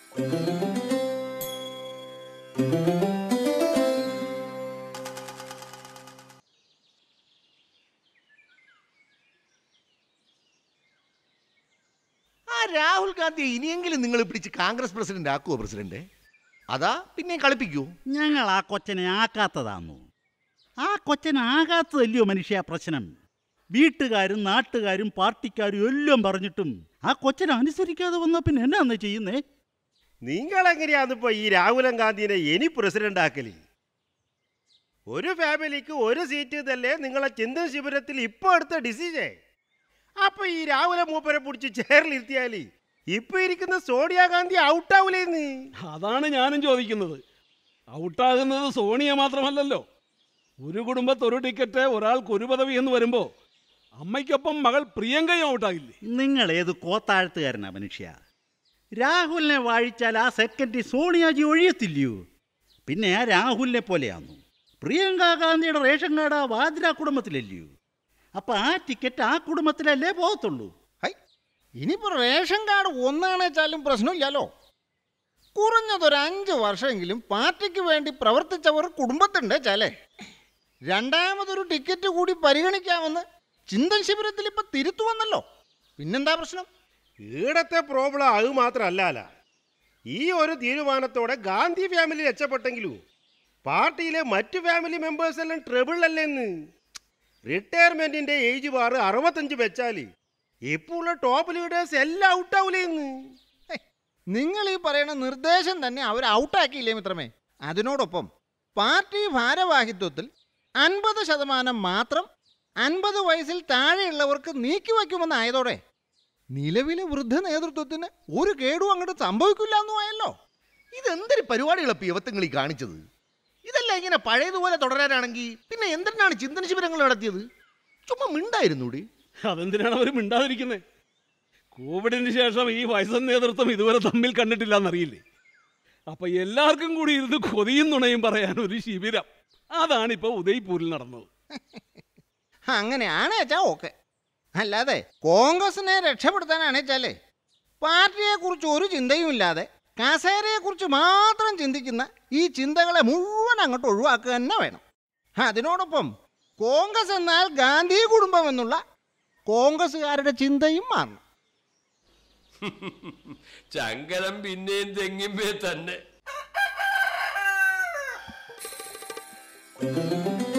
ആ രാഹുൽ ഗാന്ധി ഇനിയെങ്കിലും നിങ്ങൾ പിടിച്ച് കോൺഗ്രസ് പ്രസിഡന്റ് ആക്കുവോ പ്രസിഡന്റ് അതാ പിന്നെ കളിപ്പിക്കൂ ഞങ്ങൾ ആ കൊച്ചനെ ആക്കാത്തതാന്നു ആ കൊച്ചനെ ആകാത്തതല്ലയോ മനുഷ്യ പ്രശ്നം വീട്ടുകാരും നാട്ടുകാരും പാർട്ടിക്കാരും എല്ലാം പറഞ്ഞിട്ടും ആ കൊച്ചനെ അനുസരിക്കാതെ വന്ന പിന്നെ എന്നാന്ന് ചെയ്യുന്നേ നിങ്ങൾ എങ്ങനെയാന്നിപ്പോ ഈ രാഹുലൻ ഗാന്ധിനെ ഇനി പ്രസിഡന്റ് ആക്കല് ഒരു ഫാമിലിക്ക് ഒരു സീറ്റ് ഇതല്ലേ നിങ്ങളെ ചിന്തൻ ശിബിരത്തിൽ ഇപ്പൊ എടുത്ത ഡിസിഷൻ അപ്പൊ ഈ രാഹുല മൂപ്പരെ പിടിച്ച് ചേറിലിരുത്തിയാല് ഇപ്പൊ ഇരിക്കുന്ന സോണിയാഗാന്ധി ഔട്ടാവൂലേന്ന് അതാണ് ഞാനും ചോദിക്കുന്നത് ഔട്ടാകുന്നത് സോണിയ മാത്രമല്ലല്ലോ ഒരു കുടുംബത്ത് ഒരു ടിക്കറ്റ് ഒരാൾക്ക് ഒരു പദവി എന്ന് വരുമ്പോൾ അമ്മയ്ക്കൊപ്പം മകൾ പ്രിയങ്കയും ഔട്ടാകില്ലേ നിങ്ങൾ ഏത് കോത്താഴ്ത്തുകാരനാ മനുഷ്യ രാഹുലിനെ വാഴിച്ചാൽ ആ സെക്കൻഡ് സോണിയാജി ഒഴിയത്തില്ലയോ പിന്നെ ആ രാഹുലിനെ പോലെയാന്നു പ്രിയങ്ക ഗാന്ധിയുടെ റേഷൻ കാർഡ് ആ വാദ്ര കുടുംബത്തിലല്ലയോ അപ്പൊ ആ ടിക്കറ്റ് ആ കുടുംബത്തിലല്ലേ പോകത്തുള്ളൂ ഹൈ ഇനിയിപ്പോ റേഷൻ കാർഡ് ഒന്നാണേച്ചാലും പ്രശ്നമില്ലല്ലോ കുറഞ്ഞതൊരു അഞ്ച് വർഷമെങ്കിലും പാർട്ടിക്ക് വേണ്ടി പ്രവർത്തിച്ചവർ കുടുംബത്തുണ്ട് ചാലേ രണ്ടാമതൊരു ടിക്കറ്റ് കൂടി പരിഗണിക്കാമെന്ന് ചിന്തൻ ശിബിരത്തിൽ ഇപ്പൊ തിരുത്തു വന്നല്ലോ പിന്നെന്താ പ്രശ്നം ഈടത്തെ പ്രോബ്ലം അത് മാത്രമല്ല ഈ ഒരു തീരുമാനത്തോടെ ഗാന്ധി ഫാമിലി രക്ഷപ്പെട്ടെങ്കിലും പാർട്ടിയിലെ മറ്റു ഫാമിലി മെമ്പേഴ്സ് എല്ലാം ട്രബിൾ അല്ലേന്ന് റിട്ടയർമെന്റിന്റെ ഏജ് ബാർ അറുപത്തഞ്ച് വെച്ചാല് ഇപ്പോൾ ഉള്ള ടോപ്പ് ലീഡേഴ്സ് എല്ലാം ഔട്ടാവൂലേന്ന് നിങ്ങൾ ഈ പറയുന്ന നിർദ്ദേശം തന്നെ അവർ ഔട്ടാക്കിയില്ലേ മിത്രമേ അതിനോടൊപ്പം പാർട്ടി ഭാരവാഹിത്വത്തിൽ അൻപത് ശതമാനം മാത്രം അൻപത് വയസ്സിൽ താഴെയുള്ളവർക്ക് നീക്കിവെക്കുമെന്നായതോടെ നിലവിലെ വൃദ്ധ നേതൃത്വത്തിന് ഒരു കേടും അങ്ങോട്ട് സംഭവിക്കില്ല എന്നുമായല്ലോ ഇതെന്തൊരു പരിപാടികളപ്പ യുവത്വങ്ങൾ ഈ കാണിച്ചത് ഇതല്ല ഇങ്ങനെ പഴയതുപോലെ തുടരാനാണെങ്കിൽ പിന്നെ എന്തിനാണ് ചിന്തന ശിബിരങ്ങൾ നടത്തിയത് ചുമ്മാ മിണ്ടായിരുന്നൂടി അതെന്തിനാണ് അവർ മിണ്ടാതിരിക്കുന്നത് കോവിഡിന് ശേഷം ഈ വയസ്സൻ നേതൃത്വം ഇതുവരെ തമ്മിൽ കണ്ടിട്ടില്ല എന്നറിയില്ലേ അപ്പൊ എല്ലാവർക്കും കൂടി ഇരുന്ന് കൊതിയും നുണയും പറയാൻ ഒരു ശിബിരം അതാണിപ്പോ ഉദയ്പൂരിൽ നടന്നത് അങ്ങനെയാണ് വെച്ചാ ഓക്കെ അല്ലാതെ കോൺഗ്രസിനെ രക്ഷപ്പെടുത്താനാണേച്ചാലേ പാർട്ടിയെക്കുറിച്ച് ഒരു ചിന്തയും ഇല്ലാതെ കസേരയെക്കുറിച്ച് മാത്രം ചിന്തിക്കുന്ന ഈ ചിന്തകളെ മുഴുവൻ അങ്ങോട്ട് ഒഴിവാക്കുക തന്നെ വേണം അതിനോടൊപ്പം കോൺഗ്രസ് എന്നാൽ ഗാന്ധി കുടുംബം എന്നുള്ള കോൺഗ്രസ്സുകാരുടെ ചിന്തയും മാറണം ചങ്കരം പിന്നെയും തെങ്ങിമ്പേ തന്നെ